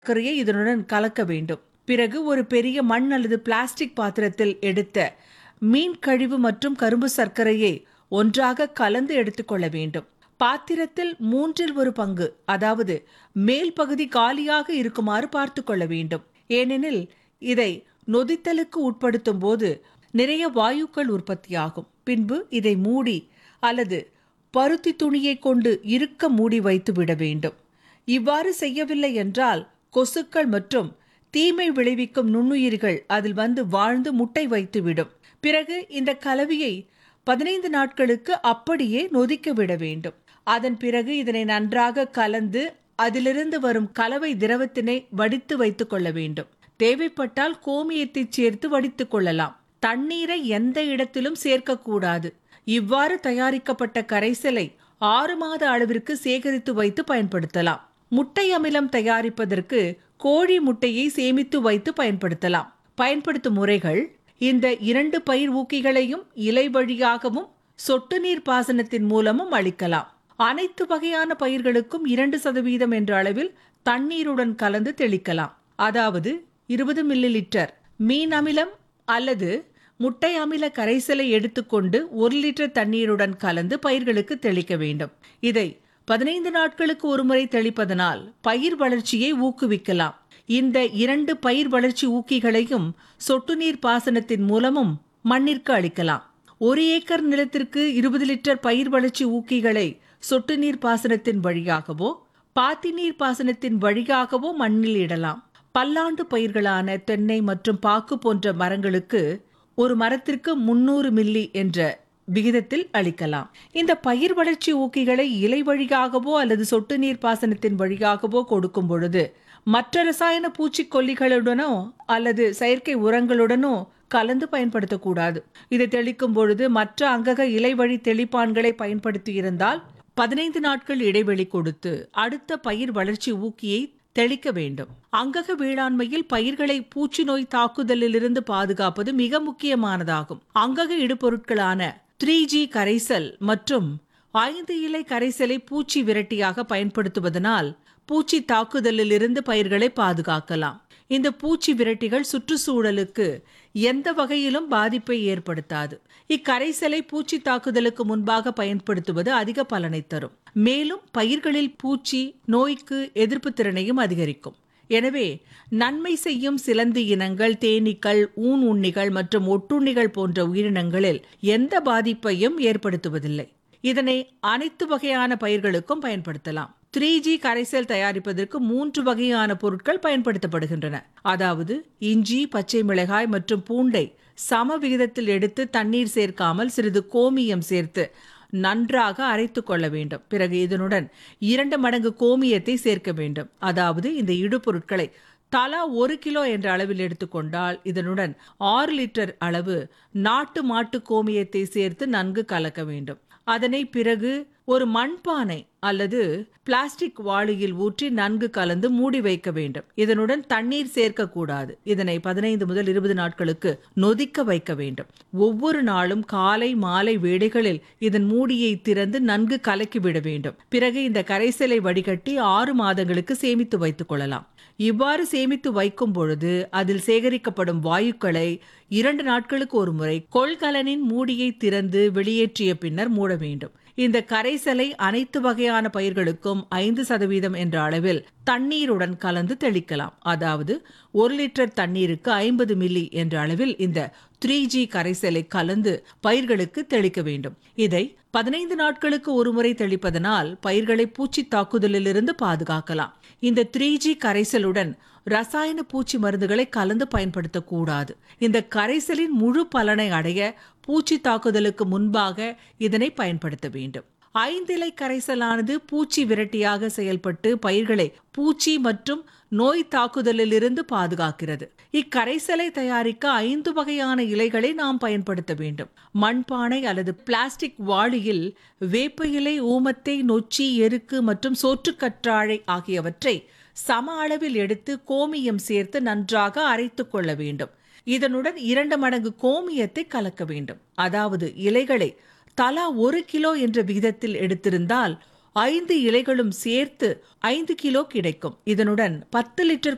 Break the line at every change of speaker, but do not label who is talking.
சர்க்கரையை இதனுடன் கலக்க வேண்டும் பிறகு ஒரு பெரிய மண் அல்லது பிளாஸ்டிக் பாத்திரத்தில் எடுத்த மீன் கழிவு மற்றும் கரும்பு சர்க்கரையை ஒன்றாக கலந்து எடுத்துக்கொள்ள வேண்டும் பாத்திரத்தில் மூன்றில் ஒரு பங்கு அதாவது மேல் பகுதி காலியாக இருக்குமாறு பார்த்து கொள்ள வேண்டும் ஏனெனில் இதை நொதித்தலுக்கு உட்படுத்தும் போது நிறைய வாயுக்கள் உற்பத்தியாகும் பின்பு இதை மூடி அல்லது பருத்தி துணியை கொண்டு இருக்க மூடி வைத்து விட வேண்டும் இவ்வாறு செய்யவில்லை என்றால் கொசுக்கள் மற்றும் தீமை விளைவிக்கும் நுண்ணுயிர்கள் அதில் வந்து வாழ்ந்து முட்டை வைத்துவிடும் பிறகு இந்த கலவையை பதினைந்து நாட்களுக்கு அப்படியே நொதிக்க விட வேண்டும் அதன் பிறகு இதனை நன்றாக கலந்து அதிலிருந்து வரும் கலவை திரவத்தினை வடித்து வைத்துக் கொள்ள வேண்டும் தேவைப்பட்டால் கோமியத்தை சேர்த்து வடித்துக் கொள்ளலாம் தண்ணீரை எந்த இடத்திலும் சேர்க்கக்கூடாது இவ்வாறு தயாரிக்கப்பட்ட கரைசலை ஆறு மாத அளவிற்கு சேகரித்து வைத்து பயன்படுத்தலாம் முட்டை அமிலம் தயாரிப்பதற்கு கோழி முட்டையை சேமித்து வைத்து பயன்படுத்தலாம் பயன்படுத்தும் முறைகள் இந்த இரண்டு பயிர் ஊக்கிகளையும் இலை வழியாகவும் சொட்டு நீர் பாசனத்தின் மூலமும் அளிக்கலாம் அனைத்து வகையான பயிர்களுக்கும் இரண்டு சதவீதம் என்ற அளவில் தண்ணீருடன் கலந்து தெளிக்கலாம் அதாவது இருபது மில்லி லிட்டர் மீன் அமிலம் அல்லது முட்டை அமில கரைசலை எடுத்துக்கொண்டு ஒரு லிட்டர் தண்ணீருடன் கலந்து பயிர்களுக்கு தெளிக்க வேண்டும் இதை பதினைந்து நாட்களுக்கு ஒருமுறை தெளிப்பதனால் பயிர் வளர்ச்சியை ஊக்குவிக்கலாம் இந்த இரண்டு பயிர் வளர்ச்சி ஊக்கிகளையும் சொட்டு நீர் பாசனத்தின் மூலமும் மண்ணிற்கு அளிக்கலாம் ஒரு ஏக்கர் நிலத்திற்கு இருபது லிட்டர் பயிர் வளர்ச்சி ஊக்கிகளை சொட்டு நீர் பாசனத்தின் வழியாகவோ பாத்தி நீர் பாசனத்தின் வழியாகவோ மண்ணில் இடலாம் பல்லாண்டு பயிர்களான தென்னை மற்றும் பாக்கு போன்ற மரங்களுக்கு ஒரு மரத்திற்கு முன்னூறு மில்லி என்ற விகிதத்தில் அளிக்கலாம் இந்த பயிர் வளர்ச்சி ஊக்கிகளை இலை வழியாகவோ அல்லது சொட்டு நீர் பாசனத்தின் வழியாகவோ கொடுக்கும் பொழுது மற்ற ரசாயன பூச்சிக்கொல்லிகளுடனோ அல்லது செயற்கை உரங்களுடனோ கலந்து பயன்படுத்தக்கூடாது இதை தெளிக்கும் பொழுது மற்ற அங்கக இலை வழி தெளிப்பான்களை பயன்படுத்தி இருந்தால் பதினைந்து நாட்கள் இடைவெளி கொடுத்து அடுத்த பயிர் வளர்ச்சி ஊக்கியை தெளிக்க வேண்டும் அங்கக வேளாண்மையில் பயிர்களை பூச்சி நோய் தாக்குதலிலிருந்து பாதுகாப்பது மிக முக்கியமானதாகும் அங்கக இடுபொருட்களான த்ரீ ஜி கரைசல் மற்றும் ஐந்து இலை கரைசலை பூச்சி விரட்டியாக பயன்படுத்துவதனால் பூச்சி தாக்குதலிலிருந்து பயிர்களை பாதுகாக்கலாம் இந்த பூச்சி விரட்டிகள் சுற்றுச்சூழலுக்கு எந்த வகையிலும் பாதிப்பை ஏற்படுத்தாது இக்கரைசலை பூச்சி தாக்குதலுக்கு முன்பாக பயன்படுத்துவது அதிக பலனை தரும் மேலும் பயிர்களில் பூச்சி நோய்க்கு எதிர்ப்பு திறனையும் அதிகரிக்கும் எனவே நன்மை செய்யும் சிலந்தி இனங்கள் தேனீக்கள் ஊன் உண்ணிகள் மற்றும் ஒட்டுண்ணிகள் போன்ற உயிரினங்களில் எந்த பாதிப்பையும் ஏற்படுத்துவதில்லை இதனை அனைத்து வகையான பயிர்களுக்கும் பயன்படுத்தலாம் த்ரீ ஜி கரைசல் தயாரிப்பதற்கு மூன்று வகையான பொருட்கள் பயன்படுத்தப்படுகின்றன அதாவது இஞ்சி பச்சை மிளகாய் மற்றும் பூண்டை சம விகிதத்தில் எடுத்து தண்ணீர் சேர்க்காமல் சிறிது கோமியம் சேர்த்து நன்றாக அரைத்து கொள்ள வேண்டும் பிறகு இதனுடன் இரண்டு மடங்கு கோமியத்தை சேர்க்க வேண்டும் அதாவது இந்த இடுபொருட்களை தலா ஒரு கிலோ என்ற அளவில் எடுத்துக்கொண்டால் இதனுடன் ஆறு லிட்டர் அளவு நாட்டு மாட்டு கோமியத்தை சேர்த்து நன்கு கலக்க வேண்டும் அதனை பிறகு ஒரு மண்பானை அல்லது பிளாஸ்டிக் வாளியில் ஊற்றி நன்கு கலந்து மூடி வைக்க வேண்டும் இதனுடன் தண்ணீர் சேர்க்கக்கூடாது இதனை பதினைந்து முதல் இருபது நாட்களுக்கு நொதிக்க வைக்க வேண்டும் ஒவ்வொரு நாளும் காலை மாலை வேளைகளில் இதன் மூடியை திறந்து நன்கு கலக்கிவிட வேண்டும் பிறகு இந்த கரைசலை வடிகட்டி ஆறு மாதங்களுக்கு சேமித்து வைத்துக் கொள்ளலாம் இவ்வாறு சேமித்து வைக்கும் பொழுது அதில் சேகரிக்கப்படும் வாயுக்களை இரண்டு நாட்களுக்கு ஒரு முறை கொள்கலனின் மூடியை திறந்து வெளியேற்றிய பின்னர் மூட வேண்டும் இந்த கரைசலை அனைத்து வகையான பயிர்களுக்கும் ஐந்து சதவீதம் என்ற அளவில் தண்ணீருடன் கலந்து தெளிக்கலாம் அதாவது ஒரு லிட்டர் தண்ணீருக்கு ஐம்பது மில்லி என்ற அளவில் இந்த த்ரீ ஜி கரைசலை கலந்து பயிர்களுக்கு தெளிக்க வேண்டும் இதை பதினைந்து நாட்களுக்கு ஒருமுறை தெளிப்பதனால் பயிர்களை பூச்சி தாக்குதலிலிருந்து பாதுகாக்கலாம் இந்த த்ரீ ஜி கரைசலுடன் ரசாயன பூச்சி மருந்துகளை கலந்து பயன்படுத்தக்கூடாது இந்த கரைசலின் முழு பலனை அடைய பூச்சி தாக்குதலுக்கு முன்பாக இதனை பயன்படுத்த வேண்டும் ஐந்திலை கரைசலானது பூச்சி விரட்டியாக செயல்பட்டு பயிர்களை பூச்சி மற்றும் நோய் தாக்குதலிலிருந்து பாதுகாக்கிறது இக்கரைசலை தயாரிக்க ஐந்து வகையான இலைகளை நாம் பயன்படுத்த வேண்டும் மண்பானை அல்லது பிளாஸ்டிக் வாளியில் வேப்ப இலை ஊமத்தை நொச்சி எருக்கு மற்றும் சோற்றுக்கற்றாழை ஆகியவற்றை சம அளவில் எடுத்து கோமியம் சேர்த்து நன்றாக அரைத்து கொள்ள வேண்டும் இதனுடன் இரண்டு மடங்கு கோமியத்தை கலக்க வேண்டும் அதாவது இலைகளை தலா ஒரு கிலோ என்ற விகிதத்தில் எடுத்திருந்தால் ஐந்து இலைகளும் சேர்த்து ஐந்து கிலோ கிடைக்கும் இதனுடன் பத்து லிட்டர்